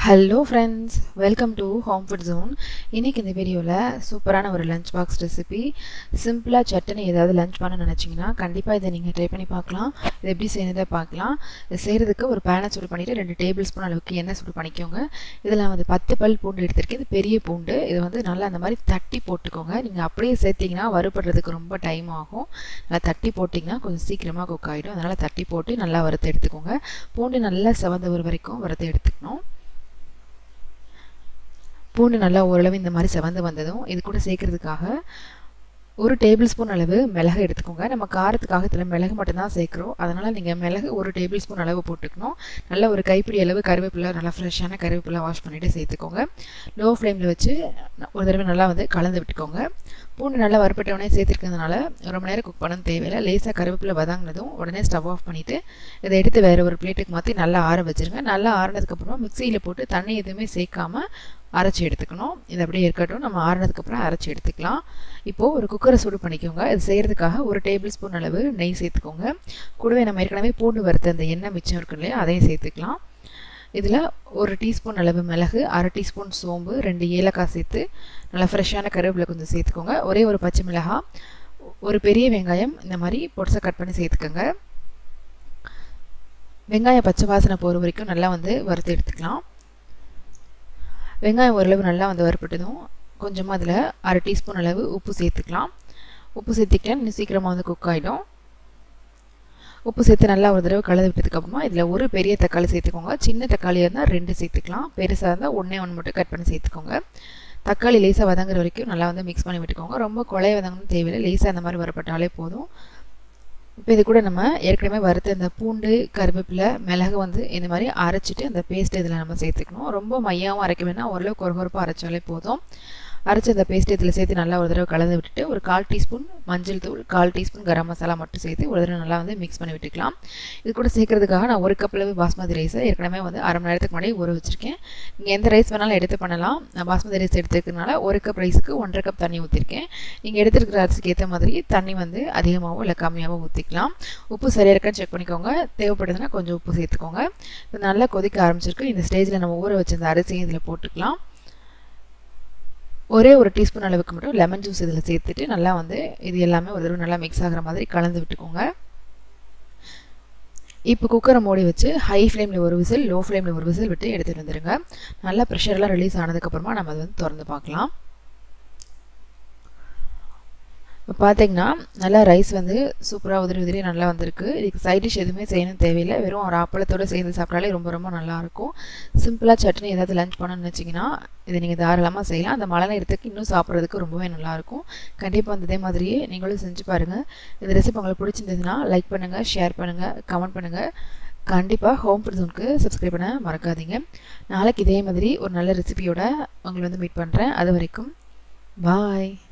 hello friends welcome to home food zone இன்றைக்கி இந்த வீடியோவில் சூப்பரான ஒரு லஞ்ச் பாக்ஸ் ரெசிபி சிம்பிளாக சட்னி ஏதாவது லஞ்ச் பண்ண நினச்சிங்கன்னா கண்டிப்பாக இதை நீங்கள் ட்ரை பண்ணி பார்க்கலாம் இது எப்படி செய்யறதை பார்க்கலாம் இது செய்கிறதுக்கு ஒரு பேனை சூடு பண்ணிவிட்டு ரெண்டு டேபிள் ஸ்பூன் அளவுக்கு எண்ணெய் சூடு பண்ணிக்கோங்க இதில் வந்து பத்து பல் பூண்டு எடுத்திருக்கேன் இது பெரிய பூண்டு இது வந்து நல்லா அந்த மாதிரி தட்டி போட்டுக்கோங்க நீங்கள் அப்படியே சேர்த்திங்கன்னா வறுபடுறதுக்கு ரொம்ப டைம் ஆகும் நல்லா தட்டி போட்டிங்கன்னா கொஞ்சம் சீக்கிரமாக குக் ஆகிடும் அதனால் தட்டி போட்டு நல்லா வறுத்து எடுத்துக்கோங்க பூண்டு நல்லா செவந்த ஒரு வரைக்கும் வறுத்து எடுத்துக்கணும் பூண்டு நல்லா ஓரளவு இந்த மாதிரி செவந்து வந்ததும் இது கூட சேர்க்கறதுக்காக ஒரு டேபிள் ஸ்பூன் அளவு மிளகு எடுத்துக்கோங்க நம்ம காரத்துக்காக இதில் மிளகு மட்டும்தான் சேர்க்குறோம் அதனால் நீங்கள் மிளகு ஒரு டேபிள் ஸ்பூன் அளவு போட்டுக்கணும் நல்ல ஒரு கைப்பிடி அளவு கருவேப்பிலை நல்லா ஃப்ரெஷ்ஷான கருவேப்பிலை வாஷ் பண்ணிவிட்டு சேர்த்துக்கோங்க லோ ஃப்ளேமில் வச்சு ஒரு தடவை நல்லா வந்து கலந்து விட்டுக்கோங்க பூண்டு நல்லா வறுப்பட்ட உடனே சேர்த்துருக்கிறதுனால ரொம்ப நேரம் குக் பண்ண தேவையில்லை லேசாக கருவேப்பிலை வதங்கினதும் உடனே ஸ்டவ் ஆஃப் பண்ணிவிட்டு இதை எடுத்து வேறு ஒரு பிளேட்டுக்கு மாற்றி நல்லா ஆற வச்சுருங்க நல்லா ஆறினதுக்கப்புறமா மிக்சியில் போட்டு தண்ணி எதுவுமே சேர்க்காம அரைச்சி எடுத்துக்கணும் இது அப்படியே இருக்கட்டும் நம்ம ஆறினதுக்கப்புறம் அரைச்சி எடுத்துக்கலாம் இப்போது ஒரு குக்கரை சூடு பண்ணிக்கோங்க இது செய்கிறதுக்காக ஒரு டேபிள் ஸ்பூன் அளவு நெய் சேர்த்துக்கோங்க கூடவே நம்ம ஏற்கனவே பூண்டு வறுத்த அந்த எண்ணெய் மிச்சம் இருக்கு இல்லையா அதையும் சேர்த்துக்கலாம் இதில் ஒரு டீஸ்பூன் அளவு மிளகு அரை டீஸ்பூன் சோம்பு ரெண்டு ஏலக்காய் சேர்த்து நல்லா ஃப்ரெஷ்ஷான கருவேப்பிலை கொஞ்சம் சேர்த்துக்கோங்க ஒரே ஒரு பச்சை மிளகாய் ஒரு பெரிய வெங்காயம் இந்த மாதிரி பொடிசை கட் பண்ணி சேர்த்துக்கோங்க வெங்காயம் பச்சை வாசனை போகிற வரைக்கும் நல்லா வந்து வறுத்து எடுத்துக்கலாம் வெங்காயம் ஓரளவு நல்லா வந்து வறுப்பட்டதும் கொஞ்சமாக அதில் அரை டீஸ்பூன் அளவு உப்பு சேர்த்துக்கலாம் உப்பு சேர்த்துக்கிட்டா இன்னும் சீக்கிரமாக வந்து குக் ஆகிடும் உப்பு சேர்த்து நல்லா ஒரு தடவை கலந்து விட்டதுக்கப்புறமா இதில் ஒரு பெரிய தக்காளி சேர்த்துக்கோங்க சின்ன தக்காளியாக இருந்தால் ரெண்டு சேர்த்துக்கலாம் பெருசாக இருந்தால் ஒன்றே ஒன்று மட்டும் கட் பண்ணி சேர்த்துக்கோங்க தக்காளி லேசாக வதங்குற வரைக்கும் நல்லா வந்து மிக்ஸ் பண்ணி விட்டுக்கோங்க ரொம்ப கொலைய வதங்கணும் தேவையில்லை லேசாக அந்த மாதிரி வரப்பட்டாலே போதும் இப்போ இது கூட நம்ம ஏற்கனவே வறுத்த இந்த பூண்டு கருவேப்பிலை மிளகு வந்து இந்த மாதிரி அரைச்சிட்டு அந்த பேஸ்ட் இதில் நம்ம சேர்த்துக்கணும் ரொம்ப மையாகவும் அரைக்க வேணாம் ஓரளவு கொரகொரப்பாக அரைச்சாலே போதும் அரைச்சி அந்த பேஸ்ட் இதில் சேர்த்து நல்லா ஒரு தடவை கலந்து விட்டுட்டு ஒரு கால் டீஸ்பூன் மஞ்சள் தூள் கால் டீஸ்பூன் கரம் மசாலா மட்டும் சேர்த்து ஒரு தடவை நல்லா வந்து மிக்ஸ் பண்ணி விட்டுக்கலாம் இது கூட சேர்க்கறதுக்காக நான் ஒரு கப் அளவு பாஸ்மதி ரைஸை ஏற்கனவே வந்து அரை மணி நேரத்துக்கு முன்னாடி ஊற வச்சுருக்கேன் நீங்கள் எந்த ரைஸ் வேணாலும் எடுத்து பண்ணலாம் நான் பாஸ்மதி ரைஸ் எடுத்துக்கிறதுனால ஒரு கப் ரைஸுக்கு ஒன்றரை கப் தண்ணி ஊற்றிருக்கேன் நீங்கள் எடுத்துருக்கிற அரிசிக்கு ஏற்ற மாதிரி தண்ணி வந்து அதிகமாகவும் இல்லை கம்மியாகவும் ஊற்றிக்கலாம் உப்பு சரியாக இருக்கான்னு செக் பண்ணிக்கோங்க தேவைப்படுதுன்னா கொஞ்சம் உப்பு சேர்த்துக்கோங்க இப்போ நல்லா கொதிக்க ஆரம்பிச்சிருக்கு இந்த ஸ்டேஜில் நம்ம ஊற வச்சிருந்த அரிசியும் இதில் போட்டுக்கலாம் ஒரே ஒரு டீஸ்பூன் அளவுக்கு மட்டும் லெமன் ஜூஸ் இதில் சேர்த்துட்டு நல்லா வந்து இது எல்லாமே ஒரு தடவை நல்லா மிக்ஸ் ஆகிற மாதிரி கலந்து விட்டுக்கோங்க இப்போ குக்கரை மூடி வச்சு ஹை ஃப்ளேமில் ஒரு விசில் லோ ஃப்ளேமில் ஒரு விசில் விட்டு எடுத்துகிட்டு வந்துடுங்க நல்லா ப்ரெஷர்லாம் ரிலீஸ் ஆனதுக்கப்புறமா நம்ம அதை வந்து திறந்து பார்க்கலாம் இப்போ பார்த்தீங்கன்னா நல்லா ரைஸ் வந்து சூப்பராக உதிரி உதிரி நல்லா வந்திருக்கு இதுக்கு சைட் டிஷ் எதுவுமே செய்யணும் தேவையில்லை வெறும் ஒரு ஆப்பளத்தோடு சேர்ந்து சாப்பிட்டாலே ரொம்ப ரொம்ப நல்லாயிருக்கும் சிம்பிளாக சட்னி ஏதாவது லஞ்ச் பண்ணணும்னு வச்சிங்கன்னா இதை நீங்கள் தாராளமாக செய்யலாம் அந்த மழை நேரத்துக்கு இன்னும் சாப்பிட்றதுக்கு ரொம்பவே நல்லாயிருக்கும் கண்டிப்பாக வந்து இதே மாதிரியே நீங்களும் செஞ்சு பாருங்கள் இந்த ரெசிபி உங்களுக்கு பிடிச்சிருந்ததுன்னா லைக் பண்ணுங்கள் ஷேர் பண்ணுங்கள் கமெண்ட் பண்ணுங்கள் கண்டிப்பாக ஹோம் ஃபுட் ஜோனுக்கு சப்ஸ்கிரைப் பண்ண மறக்காதீங்க நாளைக்கு இதே மாதிரி ஒரு நல்ல ரெசிபியோட உங்களை வந்து மீட் பண்ணுறேன் அது வரைக்கும் பாய்